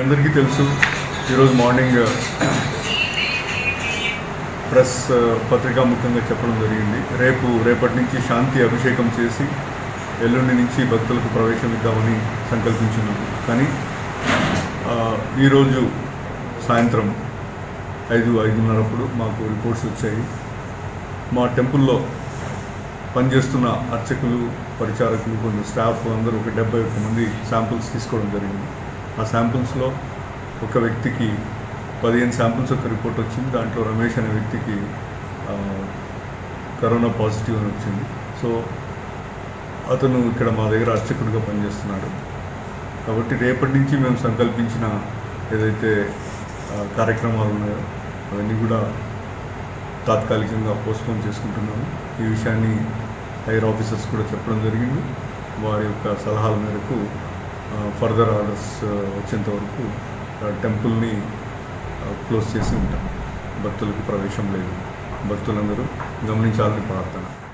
అందరికీ తెలుసు ఈరోజు మార్నింగ్ ప్రెస్ పత్రికా ముఖ్యంగా చెప్పడం జరిగింది రేపు రేపటి నుంచి శాంతి అభిషేకం చేసి ఎల్లుండి నుంచి భక్తులకు ప్రవేశం ఇద్దామని సంకల్పించున్నాము కానీ ఆ, ఈరోజు సాయంత్రం ఐదు ఐదున్నరప్పుడు మాకు రిపోర్ట్స్ వచ్చాయి మా టెంపుల్లో పనిచేస్తున్న అర్చకులు పరిచారకులు కొంచెం స్టాఫ్ అందరూ ఒక డెబ్బై ఒక్క మంది శాంపుల్స్ తీసుకోవడం జరిగింది ఆ శాంపుల్స్లో ఒక వ్యక్తికి పదిహేను శాంపుల్స్ ఒక రిపోర్ట్ వచ్చింది దాంట్లో రమేష్ అనే వ్యక్తికి ఆ, కరోనా పాజిటివ్ అని వచ్చింది సో అతను ఇక్కడ మా దగ్గర అర్చకుడిగా పనిచేస్తున్నాడు కాబట్టి రేపటి నుంచి మేము సంకల్పించిన ఏదైతే ఆ, కార్యక్రమాలు ఉన్నాయో అవన్నీ కూడా తాత్కాలికంగా పోస్ట్పోన్ చేసుకుంటున్నాము ఈ విషయాన్ని హైయర్ ఆఫీసర్స్ కూడా చెప్పడం జరిగింది వారి యొక్క సలహాల మేరకు ఫర్దర్ ఆర్డర్స్ వచ్చేంత వరకు టెంపుల్ని క్లోజ్ చేసి ఉంటాం భక్తులకు ప్రవేశం లేదు భక్తులందరూ గమనించాలని ప్రార్థన